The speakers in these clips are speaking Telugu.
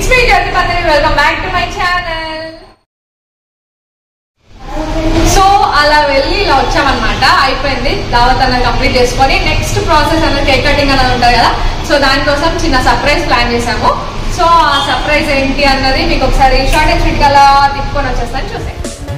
me Jyothi Pandiri welcome back to my channel so అలా వెళ్ళి ఇలా వచ్చామన్నమాట అయిపోయింది దావత్ అన్నది కంప్లీట్ చేసుకొని నెక్స్ట్ ప్రాసెస్ అన్నది కేక్ కటింగ్ అనేది ఉంటుంది కదా సో దానికోసం చిన్న సర్ప్రైజ్ ప్లాన్ చేసాము సో ఆ సర్ప్రైజ్ ఏంటి అన్నది మీకు ఒకసారి షార్ట్ అండ్ స్వీట్ అలా తిప్పుకొని వచ్చేస్తాను చూసే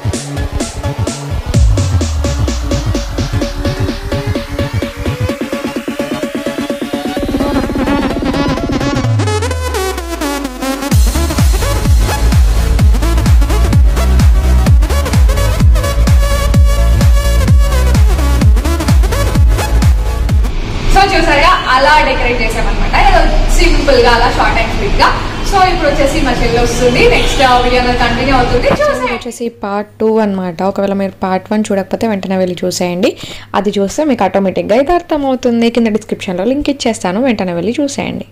సో చూసారుగా అలా డెకరేట్ చేసామన్నమాట ఏదో సింపుల్ గా అలా షార్ట్ అండ్ స్వీట్ గా సో ఇప్పుడు వచ్చేసి మా చెల్లి వస్తుంది నెక్స్ట్ వీడియో అనేది కంటిన్యూ అవుతుంది ఇది చూసే వచ్చేసి పార్ట్ టూ అనమాట ఒకవేళ మీరు పార్ట్ వన్ చూడకపోతే వెంటనే వెళ్ళి చూసేయండి అది చూస్తే మీకు ఆటోమేటిక్గా ఇది అర్థమవుతుంది కింద డిస్క్రిప్షన్లో లింక్ ఇచ్చేస్తాను వెంటనే వెళ్ళి చూసేయండి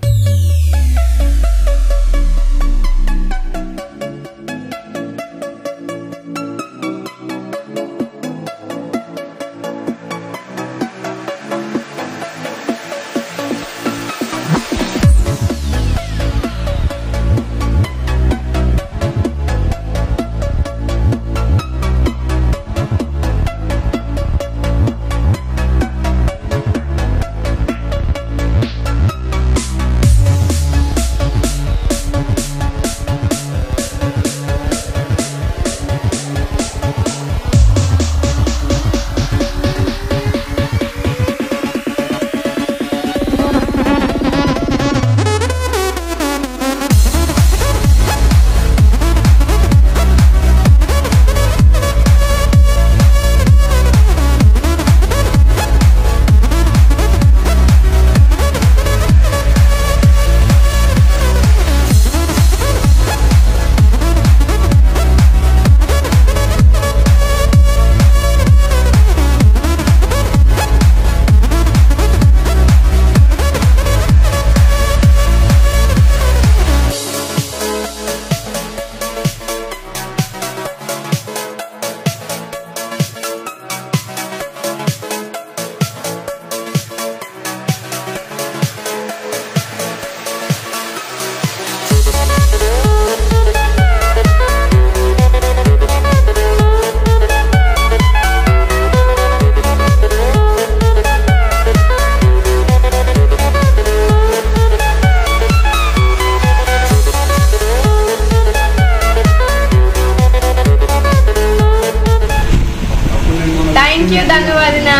థ్యాంక్ యూ ధన్యవాదన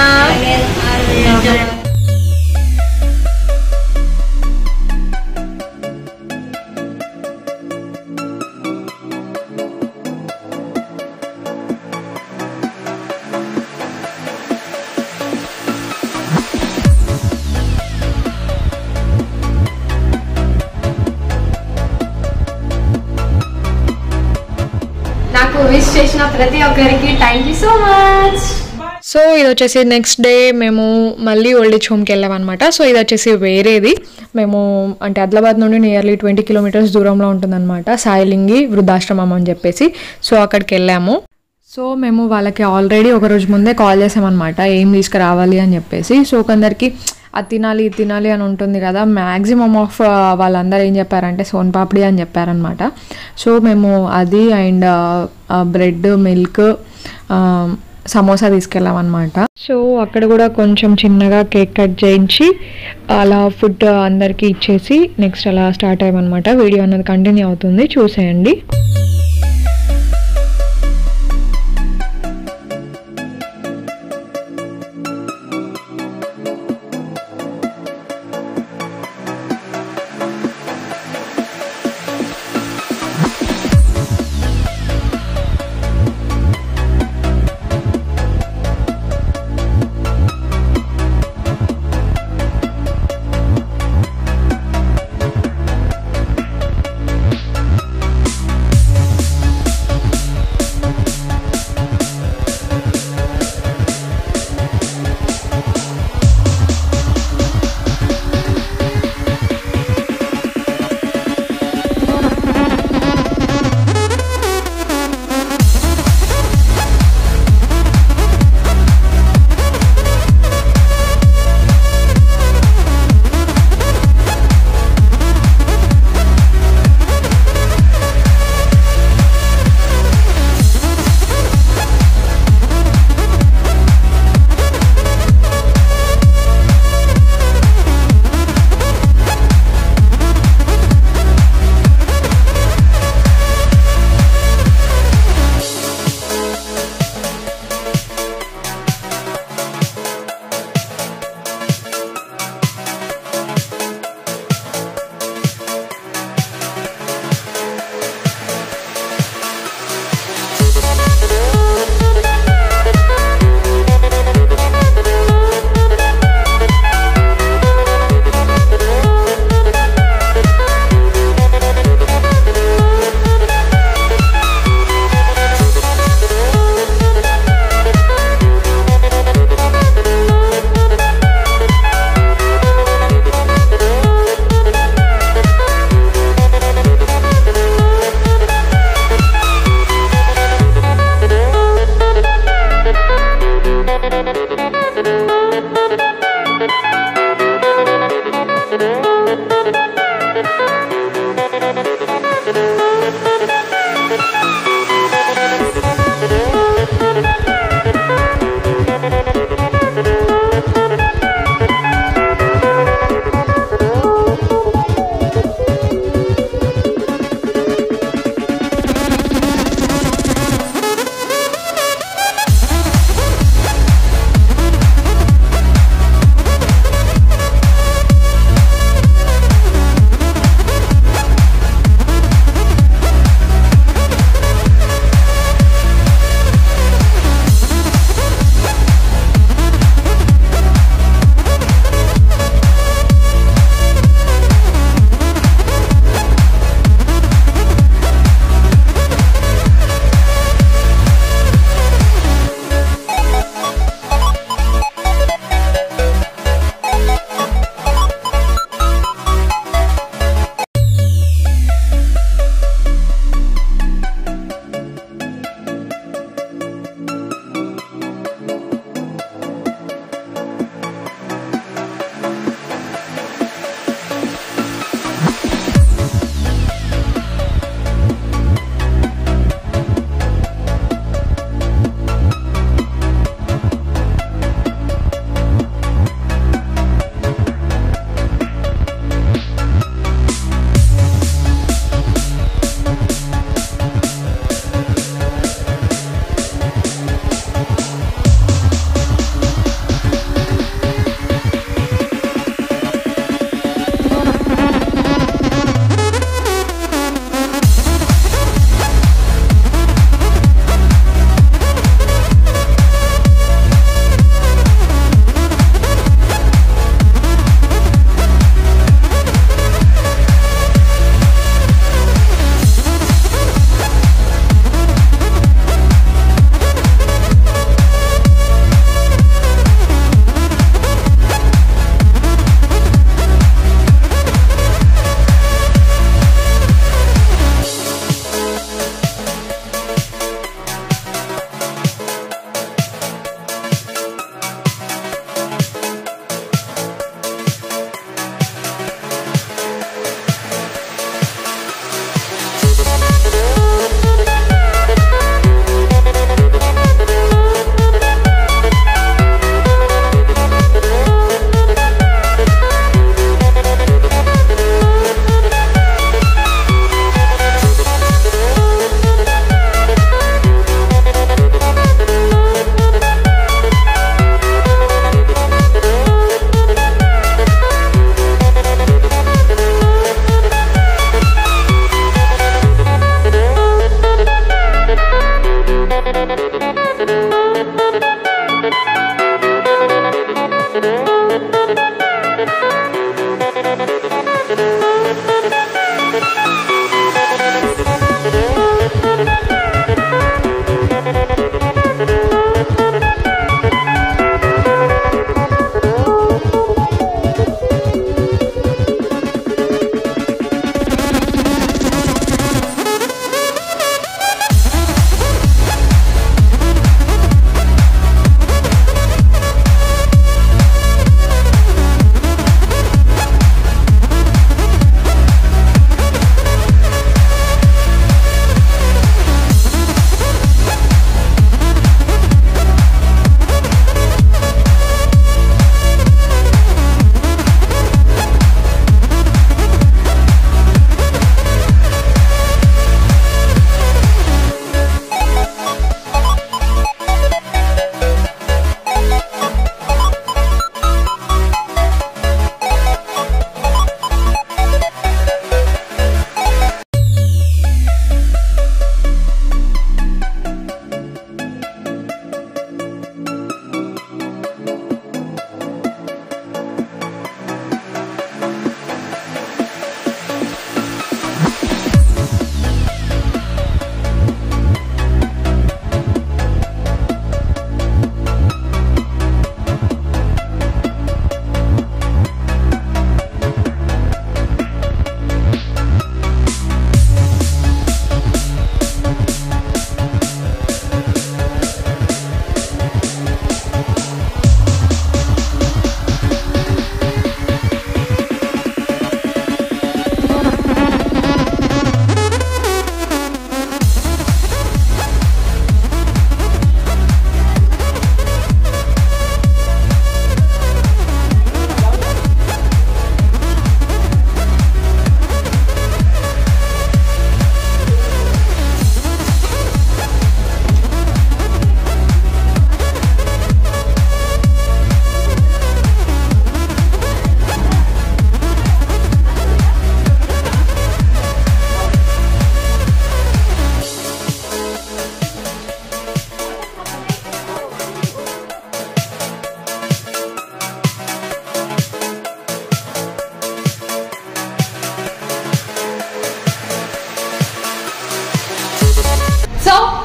నాకు విష్ చేసిన ప్రతి ఒక్కరికి thank you so much so ఇది వచ్చేసి నెక్స్ట్ డే మేము మళ్ళీ ఓల్డ్ ఏజ్ హోమ్కి వెళ్ళామన్నమాట సో ఇది వచ్చేసి వేరేది మేము అంటే ఆదిలాబాద్ నుండి నియర్లీ ట్వంటీ కిలోమీటర్స్ దూరంలో ఉంటుందన్నమాట సాయిలింగి వృద్ధాశ్రమం అని చెప్పేసి సో అక్కడికి వెళ్ళాము సో మేము వాళ్ళకి ఆల్రెడీ ఒక రోజు ముందే కాల్ చేసామన్నమాట ఏం తీసుకురావాలి అని చెప్పేసి సో కొందరికి అది తినాలి ఇది తినాలి అని ఉంటుంది కదా మ్యాక్సిమమ్ ఆఫ్ వాళ్ళందరూ ఏం చెప్పారంటే సోన్ పాపిడి అని చెప్పారనమాట సో మేము అది అండ్ బ్రెడ్ మిల్క్ సమోసా తీసుకెళ్ళామన్నమాట సో అక్కడ కూడా కొంచెం చిన్నగా కేక్ కట్ చేయించి అలా ఫుడ్ అందరికీ ఇచ్చేసి నెక్స్ట్ అలా స్టార్ట్ అయ్యామన్నమాట వీడియో అన్నది కంటిన్యూ అవుతుంది చూసేయండి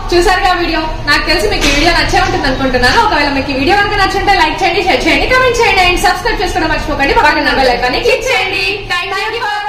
చూసారుగా వీడియో నాకు తెలిసి మీకు ఈ వీడియో నచ్చే ఉంటుంది అనుకుంటున్నాను ఒకవేళ మీకు ఈ వీడియో కనుక నచ్చుంటే లైక్ చేయండి షేర్ చేయండి కమెంట్ చేయండి అండ్ సబ్స్క్రైబ్ చేసుకోవడం మర్చిపోకండి పక్కన బెల్ ఐకాన్ని క్లిక్ చేయండి థ్యాంక్ యూ